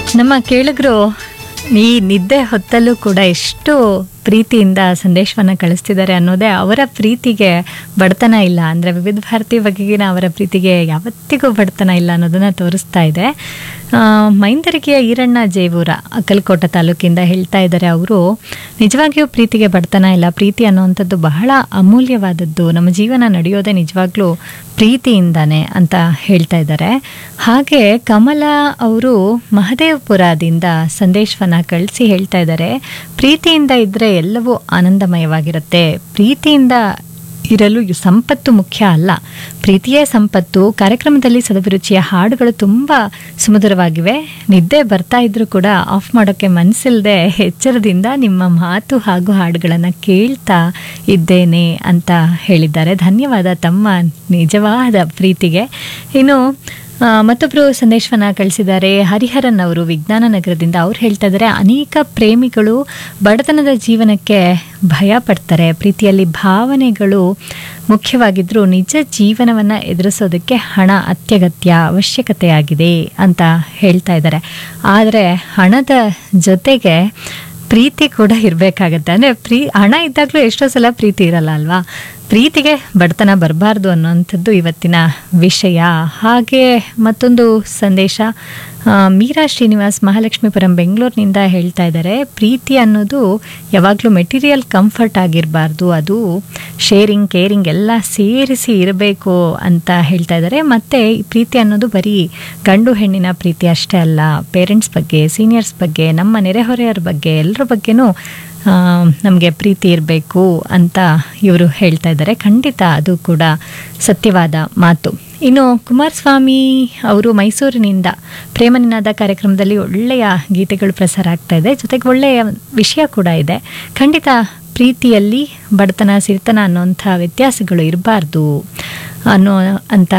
ನಮ್ಮ ಕೇಳಿದ್ರು ಈ ನಿದ್ದೆ ಹೊತ್ತಲ್ಲೂ ಕೂಡ ಎಷ್ಟು ಪ್ರೀತಿಯಿಂದ ಸಂದೇಶವನ್ನು ಕಳಿಸ್ತಿದ್ದಾರೆ ಅನ್ನೋದೇ ಅವರ ಪ್ರೀತಿಗೆ ಬಡತನ ಇಲ್ಲ ಅಂದರೆ ವಿವಿಧ ಭಾರತಿ ಬಗೆಗಿನ ಅವರ ಪ್ರೀತಿಗೆ ಯಾವತ್ತಿಗೂ ಬಡತನ ಇಲ್ಲ ಅನ್ನೋದನ್ನು ತೋರಿಸ್ತಾ ಇದೆ ಆ, ಮೈಂದರಿಕೆಯ ಈರಣ್ಣ ಜೇವೂರ ಅಕ್ಕಲಕೋಟ ತಾಲೂಕಿಂದ ಹೇಳ್ತಾ ಇದ್ದಾರೆ ಅವರು ನಿಜವಾಗಿಯೂ ಪ್ರೀತಿಗೆ ಬಡತನ ಇಲ್ಲ ಪ್ರೀತಿ ಅನ್ನುವಂಥದ್ದು ಬಹಳ ಅಮೂಲ್ಯವಾದದ್ದು ನಮ್ಮ ಜೀವನ ನಡೆಯೋದೇ ನಿಜವಾಗ್ಲೂ ಪ್ರೀತಿಯಿಂದಾನೆ ಅಂತ ಹೇಳ್ತಾ ಇದ್ದಾರೆ ಹಾಗೆ ಕಮಲ ಅವರು ಮಹದೇವಪುರದಿಂದ ಸಂದೇಶವನ್ನ ಕಳಿಸಿ ಹೇಳ್ತಾ ಇದ್ದಾರೆ ಪ್ರೀತಿಯಿಂದ ಇದ್ರೆ ಎಲ್ಲವೂ ಆನಂದಮಯವಾಗಿರುತ್ತೆ ಪ್ರೀತಿಯಿಂದ ಇರಲು ಯು- ಸಂಪತ್ತು ಮುಖ್ಯ ಅಲ್ಲ ಪ್ರೀತಿಯೇ ಸಂಪತ್ತು ಕಾರ್ಯಕ್ರಮದಲ್ಲಿ ಸದಭಿರುಚಿಯ ಹಾಡುಗಳು ತುಂಬ ಸುಮಧುರವಾಗಿವೆ ನಿದ್ದೆ ಬರ್ತಾ ಇದ್ರೂ ಕೂಡ ಆಫ್ ಮಾಡೋಕ್ಕೆ ಮನಸ್ಸಿಲ್ಲದೆ ಎಚ್ಚರದಿಂದ ನಿಮ್ಮ ಮಾತು ಹಾಗೂ ಹಾಡುಗಳನ್ನು ಕೇಳ್ತಾ ಇದ್ದೇನೆ ಅಂತ ಹೇಳಿದ್ದಾರೆ ಧನ್ಯವಾದ ತಮ್ಮ ನಿಜವಾದ ಪ್ರೀತಿಗೆ ಇನ್ನು ಆ, ಮತ್ತೊಬ್ಬರು ಸಂದೇಶವನ್ನ ಕಳಿಸಿದ್ದಾರೆ ಹರಿಹರನ್ ಅವರು ವಿಜ್ಞಾನ ನಗರದಿಂದ ಅವ್ರು ಹೇಳ್ತಾ ಇದ್ದಾರೆ ಅನೇಕ ಪ್ರೇಮಿಗಳು ಬಡತನದ ಜೀವನಕ್ಕೆ ಭಯ ಪಡ್ತಾರೆ ಪ್ರೀತಿಯಲ್ಲಿ ಭಾವನೆಗಳು ಮುಖ್ಯವಾಗಿದ್ದರೂ ನಿಜ ಜೀವನವನ್ನು ಎದುರಿಸೋದಕ್ಕೆ ಹಣ ಅತ್ಯಗತ್ಯ ಅವಶ್ಯಕತೆಯಾಗಿದೆ ಅಂತ ಹೇಳ್ತಾ ಇದ್ದಾರೆ ಆದರೆ ಹಣದ ಜೊತೆಗೆ ಪ್ರೀತಿ ಕೂಡ ಇರಬೇಕಾಗತ್ತೆ ಅಂದರೆ ಪ್ರೀ ಹಣ ಇದ್ದಾಗಲೂ ಎಷ್ಟೋ ಸಲ ಪ್ರೀತಿ ಇರಲ್ಲ ಅಲ್ವಾ ಪ್ರೀತಿಗೆ ಬಡತನ ಬರಬಾರ್ದು ಅನ್ನೋಂಥದ್ದು ಇವತ್ತಿನ ವಿಷಯ ಹಾಗೆ ಮತ್ತೊಂದು ಸಂದೇಶ ಆ, ಮೀರಾ ಶ್ರೀನಿವಾಸ್ ಮಹಾಲಕ್ಷ್ಮೀಪುರಂ ಬೆಂಗಳೂರಿನಿಂದ ಹೇಳ್ತಾ ಇದ್ದಾರೆ ಪ್ರೀತಿ ಅನ್ನೋದು ಯಾವಾಗಲೂ ಮೆಟೀರಿಯಲ್ ಕಂಫರ್ಟ್ ಆಗಿರಬಾರ್ದು ಅದು ಶೇರಿಂಗ್ ಕೇರಿಂಗ್ ಎಲ್ಲ ಸೇರಿಸಿ ಇರಬೇಕು ಅಂತ ಹೇಳ್ತಾ ಇದ್ದಾರೆ ಮತ್ತು ಈ ಪ್ರೀತಿ ಅನ್ನೋದು ಬರೀ ಗಂಡು ಹೆಣ್ಣಿನ ಪ್ರೀತಿ ಅಷ್ಟೇ ಅಲ್ಲ ಪೇರೆಂಟ್ಸ್ ಬಗ್ಗೆ ಸೀನಿಯರ್ಸ್ ಬಗ್ಗೆ ನಮ್ಮ ನೆರೆಹೊರೆಯವ್ರ ಬಗ್ಗೆ ಎಲ್ಲರ ಬಗ್ಗೆನೂ ನಮಗೆ ಪ್ರೀತಿ ಇರಬೇಕು ಅಂತ ಇವರು ಹೇಳ್ತಾ ಇದ್ದಾರೆ ಖಂಡಿತ ಅದು ಕೂಡ ಸತ್ಯವಾದ ಮಾತು ಇನ್ನು ಕುಮಾರಸ್ವಾಮಿ ಅವರು ಮೈಸೂರಿನಿಂದ ಪ್ರೇಮನಿನಾದ ಕಾರ್ಯಕ್ರಮದಲ್ಲಿ ಒಳ್ಳೆಯ ಗೀತೆಗಳು ಪ್ರಸಾರ ಆಗ್ತಾ ಇದೆ ಜೊತೆಗೆ ಒಳ್ಳೆಯ ವಿಷಯ ಕೂಡ ಇದೆ ಖಂಡಿತ ಪ್ರೀತಿಯಲ್ಲಿ ಬಡತನ ಸಿರಿತನ ಅನ್ನೋಂಥ ವ್ಯತ್ಯಾಸಗಳು ಇರಬಾರ್ದು ಅನ್ನೋ ಅಂತ